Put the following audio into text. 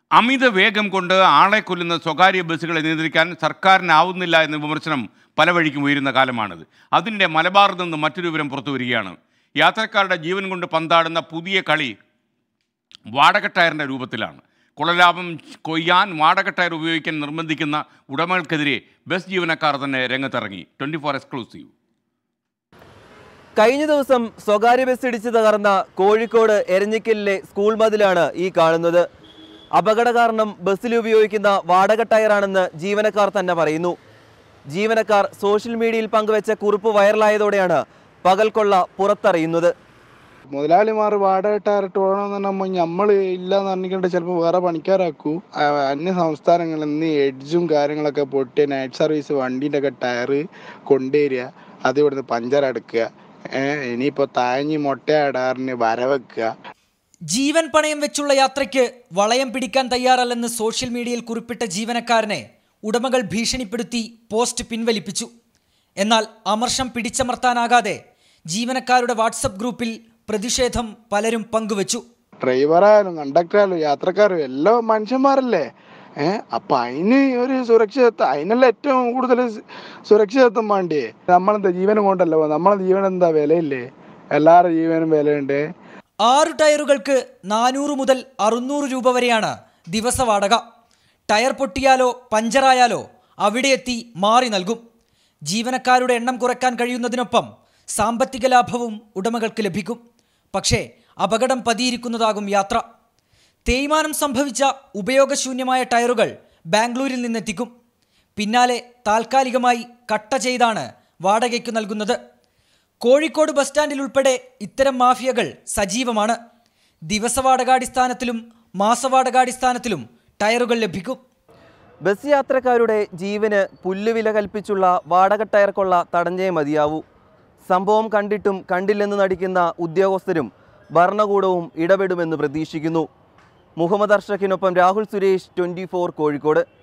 അമിത വേഗം കൊണ്ട് ആളെ കൊല്ലുന്ന സ്വകാര്യ ബസ്സുകളെ നിയന്ത്രിക്കാൻ സർക്കാരിനാവുന്നില്ല എന്ന വിമർശനം പല വഴിക്കും ഉയരുന്ന കാലമാണിത് അതിനിടെ മലബാറിൽ നിന്ന് മറ്റൊരു വിവരം പുറത്തു വരികയാണ് യാത്രക്കാരുടെ ജീവൻ കൊണ്ട് പന്താടുന്ന പുതിയ കളി വാടക ടയറിൻ്റെ രൂപത്തിലാണ് കുളലാഭം കൊയ്യാൻ വാടക ടയർ ഉപയോഗിക്കാൻ നിർബന്ധിക്കുന്ന ഉടമകൾക്കെതിരെ ബസ് ജീവനക്കാർ തന്നെ രംഗത്തിറങ്ങി ട്വൻറ്റി ഫോർ എക്സ്ക്ലൂസീവ് കഴിഞ്ഞ ദിവസം സ്വകാര്യ ബസ് ഇടിച്ച് തകർന്ന കോഴിക്കോട് എരഞ്ഞിക്കലിലെ സ്കൂൾ മതിലാണ് ഈ കാണുന്നത് അപകട കാരണം ബസ്സിൽ ഉപയോഗിക്കുന്ന വാടക ടയറാണെന്ന് ജീവനക്കാർ തന്നെ പറയുന്നു ജീവനക്കാർ സോഷ്യൽ മീഡിയയിൽ പങ്കുവച്ച കുറിപ്പ് വൈറലായതോടെയാണ് പകൽക്കൊള്ള പുറത്തറിയുന്നത് മുതലാളിമാർ വാടക ടയറിട്ട് പോകണമെന്ന് നമ്മൾ നമ്മൾ ഇല്ലാന്ന് പറഞ്ഞിട്ട് ചിലപ്പോൾ വേറെ പണിക്കാരാക്കൂ ആ, അന്യ സംസ്ഥാനങ്ങളിൽ നിന്ന് എഡ്ജും കാര്യങ്ങളൊക്കെ പൊട്ടിയ നൈറ്റ് സർവീസ് വണ്ടീൻ്റെ ഒക്കെ ടയർ കൊണ്ടുവരിക അത് ഇവിടുന്ന് പഞ്ചർ അടക്കുക ഏഹ് ഇനിയിപ്പോൾ താങ്ങി മുട്ടയാടാറിന് വരവെക്കുക ജീവൻ പണയം വെച്ചുള്ള യാത്രയ്ക്ക് വളയം പിടിക്കാൻ തയ്യാറല്ലെന്ന് സോഷ്യൽ മീഡിയയിൽ കുറിപ്പിട്ട ജീവനക്കാരനെ ഉടമകൾ ഭീഷണിപ്പെടുത്തി പോസ്റ്റ് പിൻവലിപ്പിച്ചു എന്നാൽ അമർഷം പിടിച്ചമർത്താനാകാതെ ജീവനക്കാരുടെ വാട്സപ്പ് ഗ്രൂപ്പിൽ പ്രതിഷേധം പലരും പങ്കുവച്ചു ഡ്രൈവറായാലും കണ്ടക്ടറായാലും യാത്രക്കാരും എല്ലാം മനുഷ്യന്മാരല്ലേ ഏഹ് അപ്പൊ അതിന് ഒരു സുരക്ഷിതത്വം അതിനല്ല ഏറ്റവും കൂടുതൽ സുരക്ഷിതത്വം വേണ്ടിയേ നമ്മളെന്താ ജീവനും കൊണ്ടല്ലോ നമ്മളെ ജീവൻ എന്താ വിലയില്ലേ എല്ലാവരുടെ ജീവനും വിലയുണ്ട് ആറ് ടയറുകൾക്ക് നാനൂറ് മുതൽ അറുന്നൂറ് രൂപ വരെയാണ് ദിവസ വാടക ടയർ പൊട്ടിയാലോ പഞ്ചറായാലോ അവിടെ എത്തി മാറി നൽകും ജീവനക്കാരുടെ എണ്ണം കുറയ്ക്കാൻ കഴിയുന്നതിനൊപ്പം സാമ്പത്തിക ലാഭവും ഉടമകൾക്ക് ലഭിക്കും പക്ഷേ അപകടം പതിയിരിക്കുന്നതാകും യാത്ര തേയ്മാനം സംഭവിച്ച ഉപയോഗശൂന്യമായ ടയറുകൾ ബാംഗ്ലൂരിൽ നിന്നെത്തിക്കും പിന്നാലെ താൽക്കാലികമായി കട്ട ചെയ്താണ് വാടകയ്ക്ക് നൽകുന്നത് കോഴിക്കോട് ബസ് സ്റ്റാൻഡിൽ ഉൾപ്പെടെ ഇത്തരം മാഫിയകൾ സജീവമാണ് ദിവസവാടകാടിസ്ഥാനത്തിലും മാസവാടകാടിസ്ഥാനത്തിലും ടയറുകൾ ലഭിക്കും ബസ് യാത്രക്കാരുടെ ജീവന് പുല്ലുവില കൽപ്പിച്ചുള്ള വാടക ടയർ കൊള്ള തടഞ്ഞേ മതിയാവൂ സംഭവം കണ്ടിട്ടും കണ്ടില്ലെന്ന് നടിക്കുന്ന ഉദ്യോഗസ്ഥരും ഭരണകൂടവും ഇടപെടുമെന്ന് പ്രതീക്ഷിക്കുന്നു മുഹമ്മദ് അർഷക്കിനൊപ്പം രാഹുൽ സുരേഷ് ട്വൻറ്റി കോഴിക്കോട്